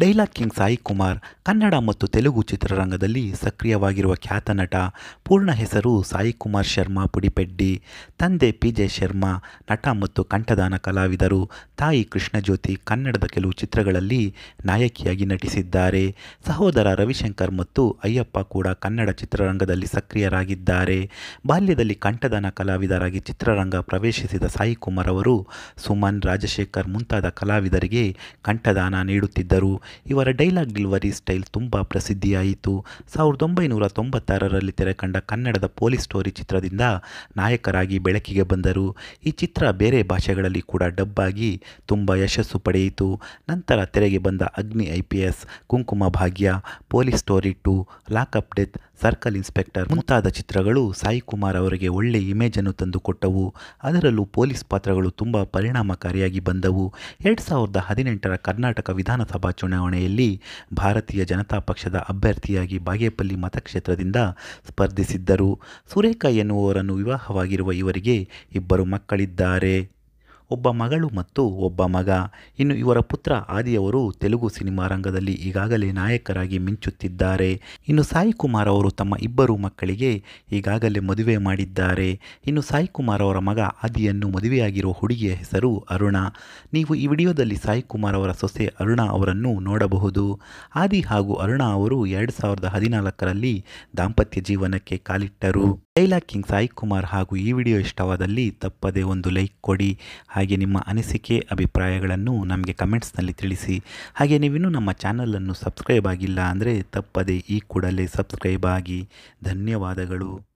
dialogue king Sai Kumar Kannada ಮತ್ತು ತೆಲುಗು ಚಿತ್ರರಂಗದಲ್ಲಿ ಸಕ್ರಿಯವಾಗಿರುವ ಖ್ಯಾತ ನಟ ಪೂರ್ಣ ಹೆಸರು ಸಾಯಿ ಕುಮಾರ್ ಶರ್ಮಾ ಪುಡಿಪೆಡ್ಡಿ ತಂದೆ ಪಿ ಜೆ ಶರ್ಮಾ ನಟ ಮತ್ತು ಕಂಠದಾನ ಕಲಾವಿದರು ತಾಯಿ ಕೃಷ್ಣಜ್ಯೋತಿ ಕನ್ನಡದ ಕೆಲವು ಚಿತ್ರಗಳಲ್ಲಿ ನಾಯಕಿಯಾಗಿ ನಟಿಸಿದ್ದಾರೆ ಸಹೋದರ ರವಿಶಂಕರ್ ಮತ್ತು ಅಯ್ಯಪ್ಪ ಕೂಡ ಕನ್ನಡ ಚಿತ್ರರಂಗದಲ್ಲಿ ಸಕ್ರಿಯರಾಗಿದ್ದಾರೆ ಬಾಲ್ಯದಲ್ಲಿ ಕಂಠದಾನ ಕಲಾವಿದರಾಗಿ ಚಿತ್ರರಂಗ ಪ್ರವೇಶಿಸಿದ ಸಾಯಿ ಕುಮಾರ್ ಅವರು ಸುಮನ್ ರಾಜಶೇಖರ್ ಮುಂತಾದ ಕಲಾವಿದರಿಗೆ ಕಂಠದಾನ ನೀಡುತ್ತಿದ್ದರು ಇವರ ಡೈಲಾಗ್ ಡೆಲಿವರಿ ಸ್ಟೈಲ್ ತುಂಬ ಪ್ರಸಿದ್ಧಿಯಾಯಿತು ಸಾವಿರದ ಒಂಬೈನೂರ ತೊಂಬತ್ತಾರರಲ್ಲಿ ತೆರೆಕಂಡ ಕನ್ನಡದ ಪೊಲೀಸ್ ಸ್ಟೋರಿ ಚಿತ್ರದಿಂದ ನಾಯಕರಾಗಿ ಬೆಳಕಿಗೆ ಬಂದರು ಈ ಚಿತ್ರ ಬೇರೆ ಭಾಷೆಗಳಲ್ಲಿ ಕೂಡ ಡಬ್ ಆಗಿ ತುಂಬ ಯಶಸ್ಸು ಪಡೆಯಿತು ನಂತರ ತೆರೆಗೆ ಬಂದ ಅಗ್ನಿ I P S Kumkuma Bhagya police story two lockup death circle inspector ಮುಂತಾದ ಚಿತ್ರಗಳು ಸಾಯಿ ಕುಮಾರ್ ಅವರಿಗೆ ಒಳ್ಳೆ ಇಮೇಜನ್ನು ತಂದುಕೊಟ್ಟವು ಅದರಲ್ಲೂ ಪೊಲೀಸ್ ಪಾತ್ರಗಳು ತುಂಬ ಪರಿಣಾಮಕಾರಿಯಾಗಿ ಬಂದವು ಎರಡು ಸಾವಿರದ ಹದಿನೆಂಟರ ಕರ್ನಾಟಕ ವಿಧಾನಸಭಾ ಚುನಾವಣೆಯಲ್ಲಿ ಭಾರತೀಯ ಜನತಾ ಪಕ್ಷದ ಅಭ್ಯರ್ಥಿಯಾಗಿ ಬಾಗೇಪಲ್ಲಿ ಮತಕ್ಷೇತ್ರದಿಂದ ಸ್ಪರ್ಧಿಸಿದ್ದರು ಸುರೇಖ ಎನ್ನುವವರನ್ನು ವಿವಾಹವಾಗಿರುವ ಇವರಿಗೆ ಇಬ್ಬರು ಮಕ್ಕಳಿದ್ದಾರೆ ಒಬ್ಬ ಮಗಳು ಮತ್ತು ಒಬ್ಬ ಮಗ ಇನ್ನು ಇವರ ಪುತ್ರ ಆದಿಯವರು ತೆಲುಗು ಸಿನಿಮಾ ರಂಗದಲ್ಲಿ ಈಗಾಗಲೇ ನಾಯಕರಾಗಿ ಮಿಂಚುತ್ತಿದ್ದಾರೆ ಇನ್ನು ಸಾಯಿ ಕುಮಾರ್ ಅವರು ತಮ್ಮ ಇಬ್ಬರು ಮಕ್ಕಳಿಗೆ ಈಗಾಗಲೇ ಮದುವೆ ಮಾಡಿದ್ದಾರೆ ಇನ್ನು ಸಾಯಿ ಕುಮಾರ್ ಅವರ ಮಗ ಆದಿಯನ್ನು ಮದುವೆಯಾಗಿರುವ ಹುಡುಗಿಯ ಹೆಸರು ಅರುಣ ನೀವು ಈ ವಿಡಿಯೋದಲ್ಲಿ ಸಾಯಿ ಕುಮಾರ್ ಅವರ ಸೊಸೆ ಅರುಣ ಅವರನ್ನು ನೋಡಬಹುದು ಆದಿ ಹಾಗೂ ಅರುಣ ಅವರು ಎರಡು ಸಾವಿರದ ಹದಿನಾಲ್ಕರಲ್ಲಿ ದಾಂಪತ್ಯ ಜೀವನಕ್ಕೆ ಕಾಲಿಟ್ಟರು ಡೈಲಾಗ್ ಕಿಂಗ್ ಸಾಯಿ ಕುಮಾರ್ ಹಾಗೂ ಈ ವಿಡಿಯೋ ಇಷ್ಟವಾದಲ್ಲಿ ತಪ್ಪದೆ ಒಂದು ಲೈಕ್ ಕೊಡಿ ಹಾಗೆ ನಿಮ್ಮ ಅನಿಸಿಕೆ ಅಭಿಪ್ರಾಯಗಳನ್ನು ನಮಗೆ ಕಮೆಂಟ್ಸ್ನಲ್ಲಿ ತಿಳಿಸಿ ಹಾಗೆ ನೀವಿನ್ನೂ ನಮ್ಮ ಚಾನಲನ್ನು ಸಬ್ಸ್ಕ್ರೈಬ್ ಆಗಿಲ್ಲ ಅಂದರೆ ತಪ್ಪದೆ ಈ ಕೂಡಲೇ ಸಬ್ಸ್ಕ್ರೈಬ್ ಆಗಿ ಧನ್ಯವಾದಗಳು